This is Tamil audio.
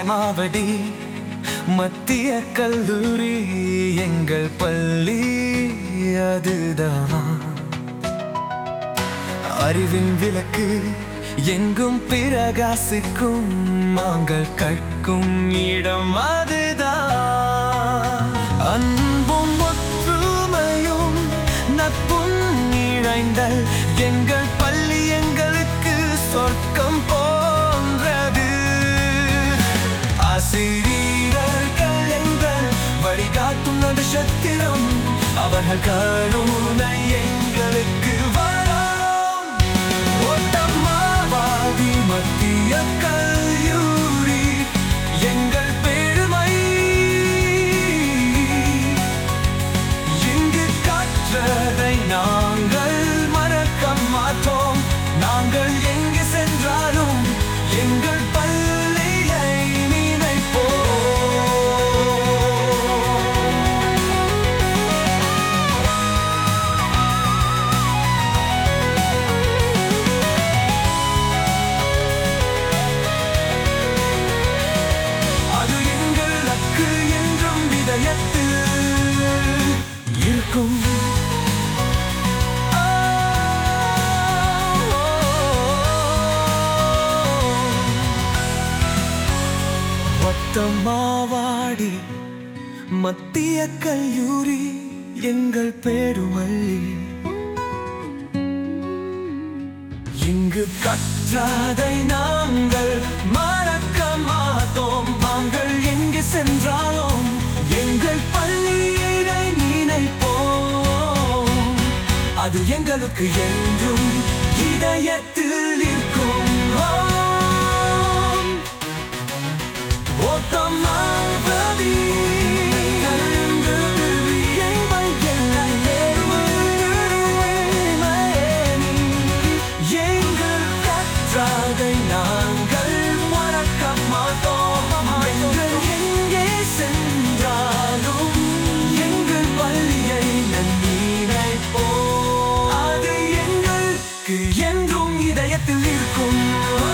மாவடி மத்திய கல்லூரி எங்கள் பள்ளி அதுதான் அறிவின் விளக்கு எங்கும் பிரகாசிக்கும் நாங்கள் கற்கும் இடம் அதுதான் அன்பும் ஒற்றுமையும் நட்பும் இழைந்த எங்கள் பள்ளி எங்களுக்கு சொர்க்கம் போன்றது ஆசிரியர்கள் எங்கள் வழிகாட்டும் நடுஷத்திரம் அவர்கள் கருணை எங்களுக்கு வரம் ஒட்டம்மாவாதி மத்திய கல்லூரி எங்கள் பெருமை இங்கு கற்றதை நாங்கள் மறக்க மாட்டோம் நாங்கள் எங்கு சென்றாலும் எங்கள் பள்ளியை நினைப்போம் அது எங்கள் அக்கு என்றும் இதயத்தில் இருக்கும் மாவாடி மத்திய கல்லூரி எங்கள் பெருமல்லி இங்கு கற்றாதை நாங்கள் மறக்க மாட்டோம் நாங்கள் எங்கு சென்றாலும் எங்கள் பள்ளியை நினைப்போம் அது எங்களுக்கு என்றும் இதயத்தில் இருக்கும் ஓட்டமாவதி எங்கள் கற்றாதை நாங்கள் மறக்க மாட்டோம் எங்கள் எங்கே சென்றாலும் எங்கள் பள்ளியை நினைப்போம் அது எங்களுக்கு என்றும் இதயத்தில் இருக்கும்